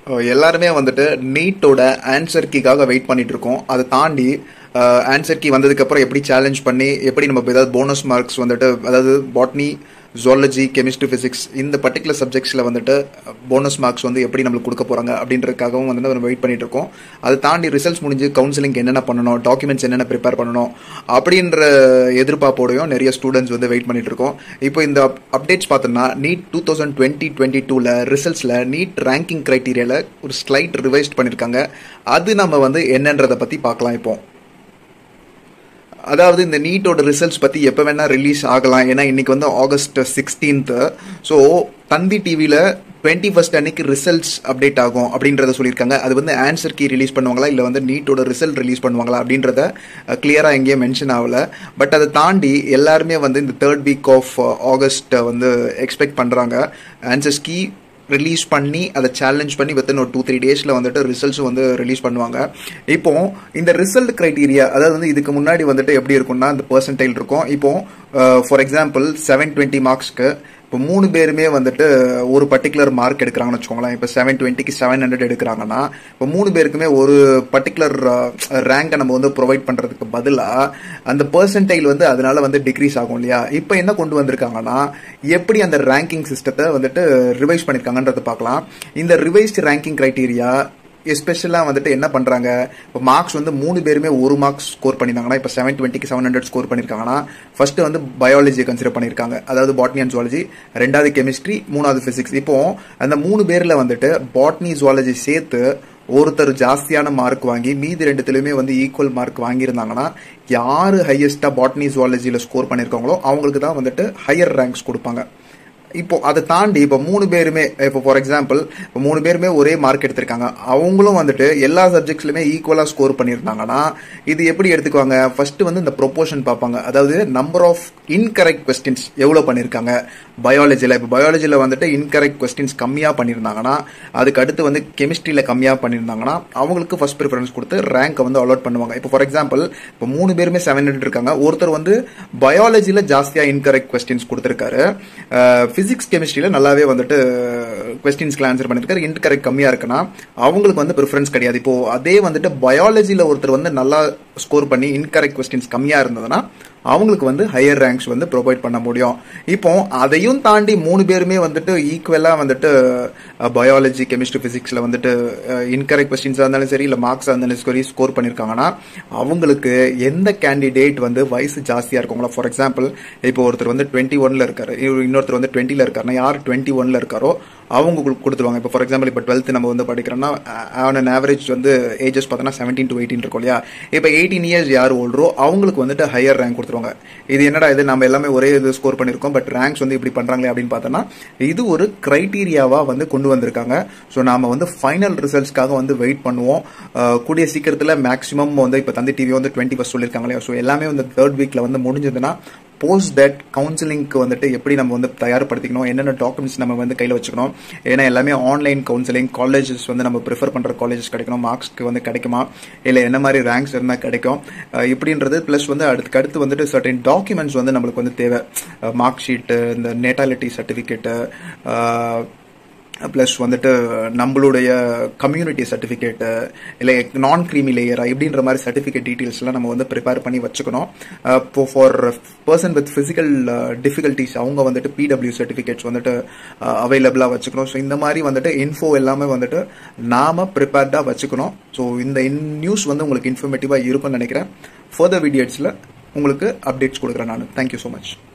அஹ் எல்லாருமே வந்துட்டு நீட்டோட answer கீக்காக wait பண்ணிட்டு இருக்கோம் அதை தாண்டி ஆன்சர் கீ வந்ததுக்கப்புறம் எப்படி சேலஞ்ச் பண்ணி எப்படி நம்ம ஏதாவது போனஸ் மார்க்ஸ் வந்துட்டு அதாவது பாட்னி ஜுவாலஜி கெமிஸ்ட்ரி ஃபிசிக்ஸ் இந்த பர்டிகுலர் சப்ஜெக்ட்ஸில் வந்துட்டு போனஸ் மார்க்ஸ் வந்து எப்படி நம்மளுக்கு கொடுக்க போகிறாங்க அப்படின்றதுக்காகவும் வந்து நம்ம வெயிட் பண்ணிட்டு இருக்கோம் அதை தாண்டி ரிசல்ட்ஸ் முடிஞ்சு கவுன்சிலிங் என்னென்ன பண்ணணும் டாக்குமெண்ட்ஸ் என்னென்ன ப்ரிப்பேர் பண்ணணும் அப்படின்ற எதிர்பார்ப்போடையும் நிறைய ஸ்டூடெண்ட்ஸ் வந்து வெயிட் பண்ணிட்டு இருக்கோம் இப்போ இந்த அப்டேட்ஸ் பார்த்தோம்னா NEET two thousand twenty twenty டூவில் ரிசல்ட்ஸில் நீட் ரேங்கிங் க்ரைட்டீரியாவில் ஒரு ஸ்லைட் ரிவைஸ்ட் பண்ணியிருக்காங்க அது நம்ம வந்து என்னன்றதை பற்றி பார்க்கலாம் இப்போ அதாவது இந்த நீட்டோட ரிசல்ட்ஸ் பற்றி எப்போ வேணால் ரிலீஸ் ஆகலாம் ஏன்னா இன்னைக்கு வந்து ஆகஸ்ட் சிக்ஸ்டீன்த்து ஸோ தந்தி டிவியில் டுவெண்ட்டி ஃபஸ்ட் அன்னைக்கு ரிசல்ட்ஸ் அப்டேட் ஆகும் அப்படின்றத சொல்லியிருக்காங்க அது வந்து ஆன்சர் கீ ரிலீஸ் பண்ணுவாங்களா இல்லை வந்து நீட்டோட ரிசல்ட் ரிலீஸ் பண்ணுவாங்களா அப்படின்றத கிளியராக எங்கேயும் மென்ஷன் ஆகல பட் அதை தாண்டி எல்லாருமே வந்து இந்த தேர்ட் வீக் ஆஃப் ஆகஸ்ட் வந்து எக்ஸ்பெக்ட் பண்ணுறாங்க ஆன்சர்ஸ் கீ ரிலீஸ் பண்ணி அதை சேலஞ்ச் பண்ணி வித்தின் ஒரு டூ த்ரீ டேஸில் வந்துட்டு ரிசல்ட்ஸ் வந்து ரிலீஸ் பண்ணுவாங்க இப்போ இந்த ரிசல்ட் க்ரைட்டீரியா அதாவது வந்து இதுக்கு முன்னாடி வந்துட்டு எப்படி இருக்கும்னா இந்த பர்சன்டைல் இருக்கும் இப்போ ஃபார் எக்ஸாம்பிள் செவன் டுவெண்ட்டி மார்க்ஸ்க்கு இப்போ மூணு பேருமே வந்துட்டு ஒரு பர்டிகுலர் மார்க் எடுக்கிறாங்கன்னு வச்சுக்கோங்களேன் இப்போ செவன் டுவெண்ட்டிக்கு செவன் ஹண்ட்ரட் எடுக்கிறாங்கன்னா இப்போ மூணு பேருக்குமே ஒரு பர்டிகுலர் ரேங்கை நம்ம வந்து ப்ரொவைட் பண்ணுறதுக்கு பதிலாக அந்த பர்சன்டைல் வந்து அதனால வந்து டிக்ரீஸ் ஆகும் இல்லையா இப்போ என்ன கொண்டு வந்திருக்காங்கன்னா எப்படி அந்த ரேங்கிங் சிஸ்டத்தை வந்துட்டு ரிவைஸ் பண்ணியிருக்காங்கன்றத பார்க்கலாம் இந்த ரிவைஸ்டு ரேங்கிங் க்ரைட்டீரியா எஸ்பெஷலாக வந்துட்டு என்ன பண்ணுறாங்க இப்போ மார்க்ஸ் வந்து மூணு பேருமே ஒரு மார்க்ஸ் ஸ்கோர் பண்ணியிருந்தாங்கன்னா இப்போ செவன் டுவெண்ட்டிக்கு செவன் ஹண்ட்ரட் ஸ்கோர் பண்ணியிருக்காங்கன்னா ஃபர்ஸ்ட் வந்து பயாலஜி கன்சிடர் பண்ணியிருக்காங்க அதாவது பாட்னி அண்ட் ஜுவாலஜி ரெண்டாவது கெமிஸ்ட்ரி மூணாவது ஃபிசிக்ஸ் இப்போ அந்த மூணு பேரில் வந்துட்டு பாட்னி ஜுவாலஜி சேர்த்து ஒருத்தர் ஜாஸ்தியான மார்க் வாங்கி மீதி ரெண்டுத்துலையுமே வந்து ஈக்குவல் மார்க் வாங்கியிருந்தாங்கன்னா யார் ஹையஸ்டா பாட்னி ஜுவாலஜியில் ஸ்கோர் பண்ணியிருக்காங்களோ அவங்களுக்கு தான் வந்துட்டு ஹையர் ரேங்க்ஸ் கொடுப்பாங்க இப்போ அதை தாண்டி இப்போ மூணு பேருமே இப்போ ஃபார் எக்ஸாம்பிள் இப்போ மூணு பேருமே ஒரே மார்க் எடுத்திருக்காங்க அவங்களும் வந்துட்டு எல்லா சப்ஜெக்ட்ஸ்லையுமே ஈக்குவலாக ஸ்கோர் பண்ணியிருந்தாங்கன்னா இது எப்படி எடுத்துக்குவாங்க ஃபர்ஸ்ட் வந்து இந்த ப்ரொபோஷன் பார்ப்பாங்க அதாவது நம்பர் ஆஃப் இன்கரெக்ட் கொஸ்டின்ஸ் எவ்வளோ பண்ணியிருக்காங்க பயாலஜியில் இப்போ பயாலஜியில் வந்துட்டு இன்கரெக்ட் கொஸ்டின்ஸ் கம்மியாக பண்ணியிருந்தாங்கன்னா அதுக்கு அடுத்து வந்து கெமிஸ்ட்ரியில் கம்மியாக பண்ணியிருந்தாங்கன்னா அவங்களுக்கு ஃபர்ஸ்ட் ப்ரிஃபரன்ஸ் கொடுத்து ரேங்கை வந்து அலாட் பண்ணுவாங்க இப்போ ஃபார் எக்ஸாம்பிள் இப்போ மூணு பேருமே செவன் ஹண்ட்ரட் இருக்காங்க ஒருத்தர் வந்து பயாலஜியில் ஜாஸ்தியாக இன்கரெக்ட் கொஸ்டின்ஸ் கொடுத்துருக்காரு ஃபிசிக்ஸ் கெமிஸ்ட்ரியில் நல்லாவே வந்துட்டு கொஸ்டின்ஸ்க்கு ஆன்சர் பண்ணியிருக்காரு இன்கரெக்ட் கம்மியாக இருக்குன்னா அவங்களுக்கு வந்து ப்ரிஃபரன்ஸ் கிடையாது இப்போ அதே வந்துட்டு பயாலஜியில் ஒருத்தர் வந்து நல்லா ஸ்கோர் பண்ணி இன்கரெக்ட் கொஸ்டின்ஸ் கம்மியாக இருந்ததுன்னா அவங்களுக்கு வந்து ஹையர் ரேங்க்ஸ் வந்து ப்ரொவைட் பண்ண முடியும் இப்போ அதையும் தாண்டி மூணு பேருமே வந்துட்டு ஈக்குவலாக வந்துட்டு பயாலஜி கெமிஸ்ட்ரி ஃபிசிக்ஸில் வந்துட்டு இன்கரெக்ட் கொஸ்டின்ஸாக இருந்தாலும் சரி இல்லை மார்க்ஸாக இருந்தாலும் சரி ஸ்கோர் பண்ணியிருக்காங்கன்னா அவங்களுக்கு எந்த கேண்டிடேட் வந்து வயசு ஜாஸ்தியாக இருக்குங்களா ஃபார் எக்ஸாம்பிள் இப்போ ஒருத்தர் வந்து டுவெண்ட்டி ஒன்ல இருக்காரு இன்னொருத்தர் வந்து டுவெண்ட்டியில் இருக்காருன்னா யார் டுவெண்ட்டி ஒன்ல இருக்காரோ அவங்க கொடுத்துருவாங்க இப்போ ஃபார் எக்ஸாம்பிள் இப்போ டுவெல்த் நம்ம வந்து படிக்கிறோம்னா ஆன் அன் ஆவரேஜ் வந்து ஏஜஸ் பார்த்தோன்னா செவன்டீன் டு எயிட்டீன் இருக்கும் இல்லையா இப்போ எயிட்டீன் இயர்ஸ் யார் ஓல்றோ அவங்களுக்கு வந்துட்டு ஹையர் ரேங்க் கொடுத்துருவாங்க இது என்னடா இது நம்ம எல்லாமே ஒரே இது ஸ்கோர் பண்ணியிருக்கோம் பட் ரேங்க்ஸ் வந்து இப்படி பண்ணுறாங்களே அப்படின்னு பார்த்தோன்னா இது ஒரு கிரைட்டீரியாவாக வந்து கொண்டு வந்திருக்காங்க ஸோ நாம வந்து ஃபைனல் ரிசல்ட்ஸ்க்காக வந்து வெயிட் பண்ணுவோம் கூடிய சீக்கிரத்தில் மேக்ஸிமம் வந்து இப்போ தந்தி டிவி வந்து டுவெண்ட்டி ஃபஸ்ட் சொல்லியிருக்காங்க இல்லையா ஸோ எல்லாமே வந்து தேர்ட் வீக்கில் வந்து முடிஞ்சதுன்னா போஸ்ட் தட் கவுன்சிலிங்க்கு வந்துட்டு எப்படி நம்ம வந்து தயார்படுத்திக்கணும் என்னென்ன டாக்குமெண்ட்ஸ் நம்ம வந்து கையில் வச்சுக்கணும் ஏன்னா எல்லாமே ஆன்லைன் கவுன்சிலிங் காலேஜஸ் வந்து நம்ம ப்ரிஃபர் பண்ணுற காலேஜஸ் கிடைக்கணும் மார்க்ஸ்க்கு வந்து கிடைக்குமா இல்லை என்ன மாதிரி ரேங்க்ஸ் இருந்தால் கிடைக்கும் இப்படின்றது ப்ளஸ் வந்து அடுத்துக்கு அடுத்து வந்துட்டு சர்டன் டாக்குமெண்ட்ஸ் வந்து நம்மளுக்கு வந்து தேவை மார்க் ஷீட்டு இந்த நேட்டாலிட்டி சர்டிஃபிகேட்டு ப்ளஸ் வந்துட்டு நம்மளுடைய கம்யூனிட்டி சர்டிஃபிகேட்டு இல்லை நான் க்ரீமி லேயரா இப்படின்ற மாதிரி சர்டிஃபிகேட் டீட்டெயில்ஸ்லாம் நம்ம வந்து ப்ரிப்பேர் பண்ணி வச்சுக்கணும் இப்போ for person with physical difficulties அவங்க வந்துட்டு பிடபிள்யூ சர்டிஃபிகேட்ஸ் வந்துட்டு அவைலபிளாக வச்சுக்கணும் ஸோ இந்த மாதிரி வந்துட்டு இன்ஃபோ எல்லாமே வந்துட்டு நாம ப்ரிப்பேர்டாக வச்சுக்கணும் ஸோ இந்த நியூஸ் வந்து உங்களுக்கு இன்ஃபர்மேட்டிவாக இருக்கும்னு நினைக்கிறேன் ஃபர்தர் வீடியோஸில் உங்களுக்கு அப்டேட்ஸ் கொடுக்குறேன் நான் தேங்க்யூ ஸோ மச்